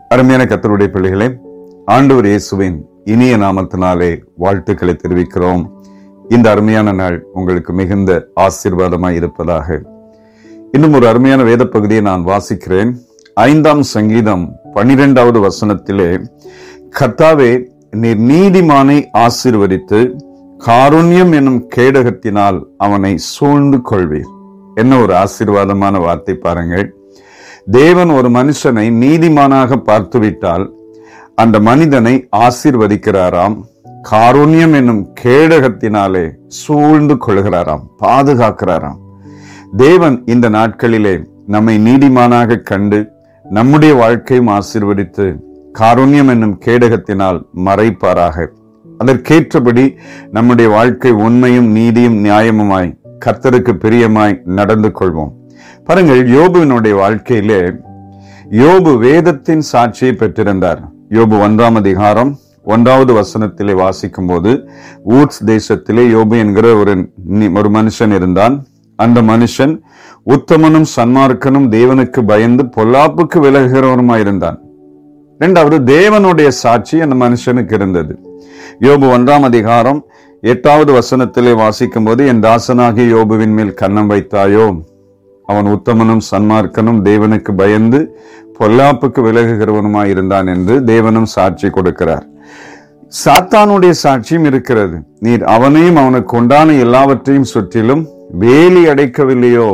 அருமையான கத்தருடைய பிள்ளைகளே ஆண்டவர் இயேசுவின் இனிய நாமத்தினாலே வாழ்த்துக்களை தெரிவிக்கிறோம் இந்த அருமையான நாள் உங்களுக்கு மிகுந்த ஆசீர்வாதமாய் இருப்பதாக இன்னும் ஒரு அருமையான வேத பகுதியை நான் வாசிக்கிறேன் ஐந்தாம் சங்கீதம் பன்னிரெண்டாவது வசனத்திலே கர்த்தாவே நீர் நீதிமானை ஆசீர்வதித்து காருண்யம் என்னும் கேடகத்தினால் அவனை சூழ்ந்து கொள்வீர் என்ன ஒரு ஆசீர்வாதமான வார்த்தை பாருங்கள் தேவன் ஒரு மனுஷனை நீதிமானாக பார்த்துவிட்டால் அந்த மனிதனை ஆசீர்வதிக்கிறாராம் காருண்யம் என்னும் கேடகத்தினாலே சூழ்ந்து கொள்கிறாராம் பாதுகாக்கிறாராம் தேவன் இந்த நாட்களிலே நம்மை நீதிமானாக கண்டு நம்முடைய வாழ்க்கையும் ஆசீர்வதித்து காருண்யம் என்னும் கேடகத்தினால் மறைப்பாராக அதற்கேற்றபடி நம்முடைய வாழ்க்கை உண்மையும் நீதியும் நியாயமுமாய் கர்த்தருக்கு பிரியமாய் நடந்து கொள்வோம் பாருங்கள் யோபுவினுடைய வாழ்க்கையிலே யோபு வேதத்தின் சாட்சியை பெற்றிருந்தார் யோபு ஒன்றாம் அதிகாரம் ஒன்றாவது வசனத்திலே வாசிக்கும் போது ஊட்ஸ் தேசத்திலே யோபு என்கிற ஒரு நி- ஒரு மனுஷன் இருந்தான் அந்த மனுஷன் உத்தமனும் சன்மார்க்கனும் தேவனுக்கு பயந்து பொல்லாப்புக்கு விலகுகிறவனுமாயிருந்தான் இரண்டாவது தேவனுடைய சாட்சி அந்த மனுஷனுக்கு இருந்தது யோபு ஒன்றாம் அதிகாரம் எட்டாவது வசனத்திலே வாசிக்கும் போது என் தாசனாகிய யோபுவின் மேல் கன்னம் வைத்தாயோ அவன் உத்தமனும் சன்மார்க்கனும் தேவனுக்கு பயந்து பொல்லாப்புக்கு விலகுகிறவனுமாய் இருந்தான் என்று தேவனும் சாட்சி கொடுக்கிறார் சாத்தானுடைய சாட்சியும் இருக்கிறது நீர் அவனையும் அவனுக்கு உண்டான எல்லாவற்றையும் சுற்றிலும் வேலி அடைக்கவில்லையோ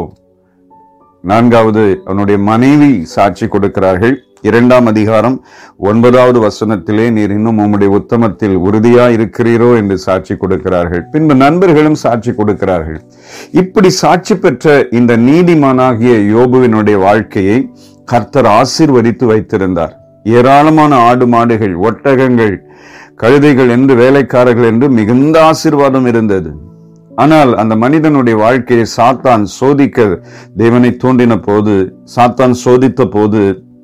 நான்காவது அவனுடைய மனைவி சாட்சி கொடுக்கிறார்கள் இரண்டாம் அதிகாரம் ஒன்பதாவது வசனத்திலே நீர் இன்னும் உம்முடைய உத்தமத்தில் உறுதியா இருக்கிறீரோ என்று சாட்சி கொடுக்கிறார்கள் பின்பு நண்பர்களும் சாட்சி கொடுக்கிறார்கள் இப்படி சாட்சி பெற்ற இந்த நீதிமானாகிய யோபுவினுடைய வாழ்க்கையை கர்த்தர் ஆசீர்வதித்து வைத்திருந்தார் ஏராளமான ஆடு மாடுகள் ஒட்டகங்கள் கழுதைகள் என்று வேலைக்காரர்கள் என்று மிகுந்த ஆசீர்வாதம் இருந்தது ஆனால் அந்த மனிதனுடைய வாழ்க்கையை சாத்தான் சோதிக்க தேவனை தோன்றின போது சாத்தான் சோதித்த போது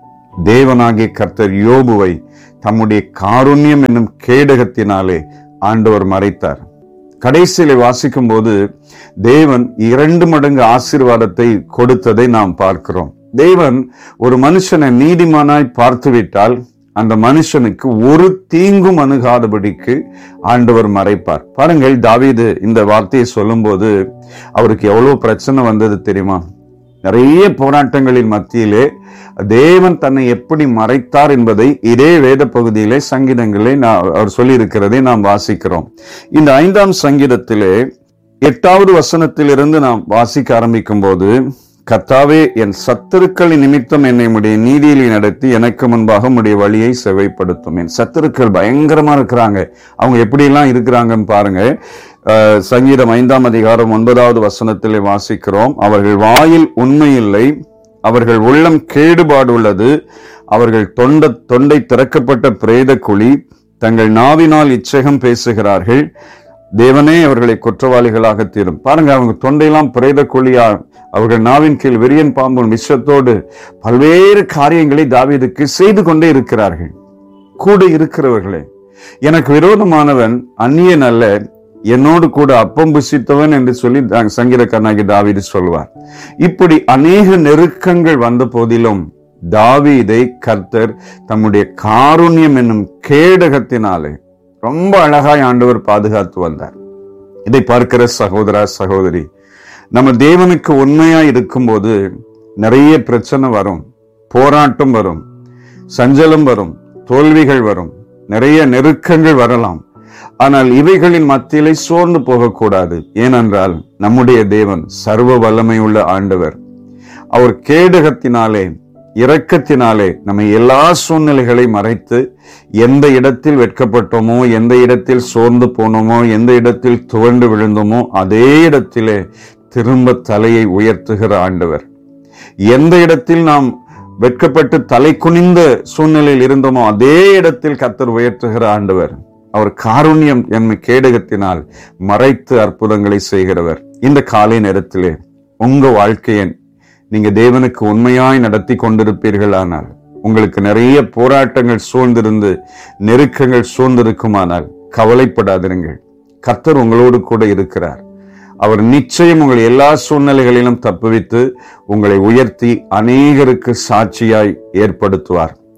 தேவனாகிய கர்த்தர் யோபுவை தம்முடைய காருண்யம் என்னும் கேடகத்தினாலே ஆண்டவர் மறைத்தார் கடைசியிலே வாசிக்கும் போது தேவன் இரண்டு மடங்கு ஆசீர்வாதத்தை கொடுத்ததை நாம் பார்க்கிறோம் தேவன் ஒரு மனுஷனை நீதிமானாய் பார்த்துவிட்டால் அந்த மனுஷனுக்கு ஒரு தீங்கும் அணுகாதபடிக்கு ஆண்டவர் மறைப்பார் பாருங்கள் தாவீது இந்த வார்த்தையை சொல்லும்போது அவருக்கு எவ்வளவு பிரச்சனை வந்தது தெரியுமா நிறைய போராட்டங்களின் மத்தியிலே தேவன் தன்னை எப்படி மறைத்தார் என்பதை இதே வேத பகுதியிலே சங்கீதங்களே நான் அவர் சொல்லியிருக்கிறதை நாம் வாசிக்கிறோம் இந்த ஐந்தாம் சங்கீதத்திலே எட்டாவது வசனத்திலிருந்து நாம் வாசிக்க ஆரம்பிக்கும் போது கர்த்தாவே என் சத்துருக்களின் நிமித்தம் என்னை உடைய நீதியிலே நடத்தி எனக்கு முன்பாக உடைய வழியை செவைப்படுத்தும் என் சத்துருக்கள் பயங்கரமா இருக்கிறாங்க அவங்க எப்படி எல்லாம் இருக்கிறாங்கன்னு பாருங்க அஹ், சங்கீதம் ஐந்தாம் அதிகாரம் ஒன்பதாவது வசனத்திலே வாசிக்கிறோம் அவர்கள் வாயில் உண்மை இல்லை அவர்கள் உள்ளம் கேடுபாடு உள்ளது அவர்கள் தொண்ட தொண்டை திறக்கப்பட்ட பிரேத குழி தங்கள் நாவினால் இச்சகம் பேசுகிறார்கள் தேவனே அவர்களை குற்றவாளிகளாக தீரும் பாருங்க அவங்க தொண்டையெல்லாம் பிரேத குழியா அவர்கள் நாவின் கீழ் விரியன் பாம்பும் விஷத்தோடு பல்வேறு காரியங்களை தாவீதுக்கு செய்து கொண்டே இருக்கிறார்கள் கூட இருக்கிறவர்களே எனக்கு விரோதமானவன் அந்நியன் அல்ல என்னோடு கூட அப்பம் புசித்தவன் என்று சொல்லி த- சங்கீதக்காரனாகி தாவீது சொல்வார் இப்படி அநேக நெருக்கங்கள் வந்த போதிலும் தாவீதை கர்த்தர் தம்முடைய காருண்யம் என்னும் கேடகத்தினாலே ரொம்ப அழகாய் ஆண்டவர் பாதுகாத்து வந்தார் இதை பார்க்கிற சகோதரா சகோதரி நம்ம தேவனுக்கு உண்மையா இருக்கும்போது நிறைய பிரச்சனை வரும் போராட்டம் வரும் சஞ்சலம் வரும் தோல்விகள் வரும் நிறைய நெருக்கங்கள் வரலாம் ஆனால் இவைகளின் மத்தியிலே சோர்ந்து போகக்கூடாது ஏனென்றால் நம்முடைய தேவன் சர்வ வல்லமை உள்ள ஆண்டவர் அவர் கேடகத்தினாலே இரக்கத்தினாலே நம்ம எல்லா சூழ்நிலைகளை மறைத்து எந்த இடத்தில் வெட்கப்பட்டோமோ எந்த இடத்தில் சோர்ந்து போனோமோ எந்த இடத்தில் துவண்டு விழுந்தோமோ அதே இடத்திலே திரும்ப தலையை உயர்த்துகிற ஆண்டவர் எந்த இடத்தில் நாம் வெட்கப்பட்டு தலை குனிந்த சூழ்நிலையில் இருந்தோமோ அதே இடத்தில் கத்தர் உயர்த்துகிற ஆண்டவர் அவர் காருண்யம் என்னும் கேடகத்தினால் மறைத்து அற்புதங்களை செய்கிறவர் இந்த காலை நேரத்திலே உங்க வாழ்க்கையை நீங்க தேவனுக்கு உண்மையாய் நடத்தி கொண்டிருப்பீர்களானால் உங்களுக்கு நிறைய போராட்டங்கள் சூழ்ந்திருந்து நெருக்கங்கள் சூழ்ந்திருக்குமானால் கவலைப்படாதிருங்கள் கர்த்தர் உங்களோடு கூட இருக்கிறார் அவர் நிச்சயம் உங்களை எல்லா சூழ்நிலைகளிலும் தப்புவித்து உங்களை உயர்த்தி அநேகருக்கு சாட்சியாய் ஏற்படுத்துவார்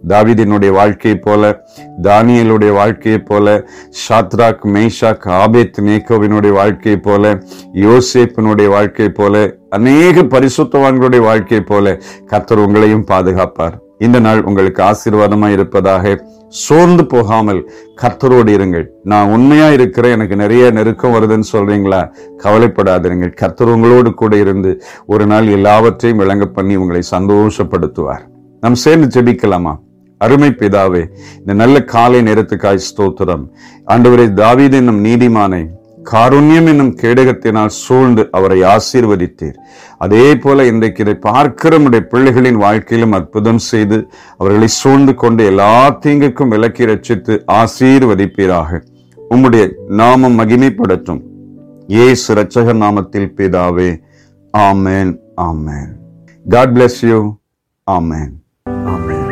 தாவீதினுடைய வாழ்க்கையை போல தானியலுடைய வாழ்க்கையை போல ஷாத்ராக் மேஷாக் ஆபேத் நேக்கோவினுடைய வாழ்க்கையை போல யோசேப்பினுடைய வாழ்க்கையை போல அநேக பரிசுத்தவான்களுடைய வாழ்க்கையை போல கர்த்தர் உங்களையும் பாதுகாப்பார் இந்த நாள் உங்களுக்கு ஆசீர்வாதமா இருப்பதாக சோர்ந்து போகாமல் கர்த்தரோடு இருங்கள் நான் உண்மையா இருக்கிறேன் எனக்கு நிறைய நெருக்கம் வருதுன்னு சொல்றீங்களா கவலைப்படாதிருங்கள் கர்த்தர் உங்களோடு கூட இருந்து ஒரு நாள் எல்லாவற்றையும் விளங்க பண்ணி உங்களை சந்தோஷப்படுத்துவார் நாம் சேர்ந்து ஜெபிக்கலாமா அருமை பிதாவே இந்த நல்ல காலை நேரத்துக்காய் ஸ்தோத்திரம் ஆண்டவரை தாவீது என்னும் நீதிமானை காருண்யம் என்னும் கேடகத்தினால் சூழ்ந்து அவரை ஆசீர்வதித்தீர் அதே போல இன்றைக்கு இதை பார்க்கிற நம்முடைய பிள்ளைகளின் வாழ்க்கையிலும் அற்புதம் செய்து அவர்களை சூழ்ந்து கொண்டு எல்லா தீங்குக்கும் விலக்கி ரட்சித்து ஆசீர்வதிப்பீராக உம்முடைய நாமம் மகிமைப்படட்டும் ஏசு ரட்சக நாமத்தில் பிதாவே amen amen God bless you amen amen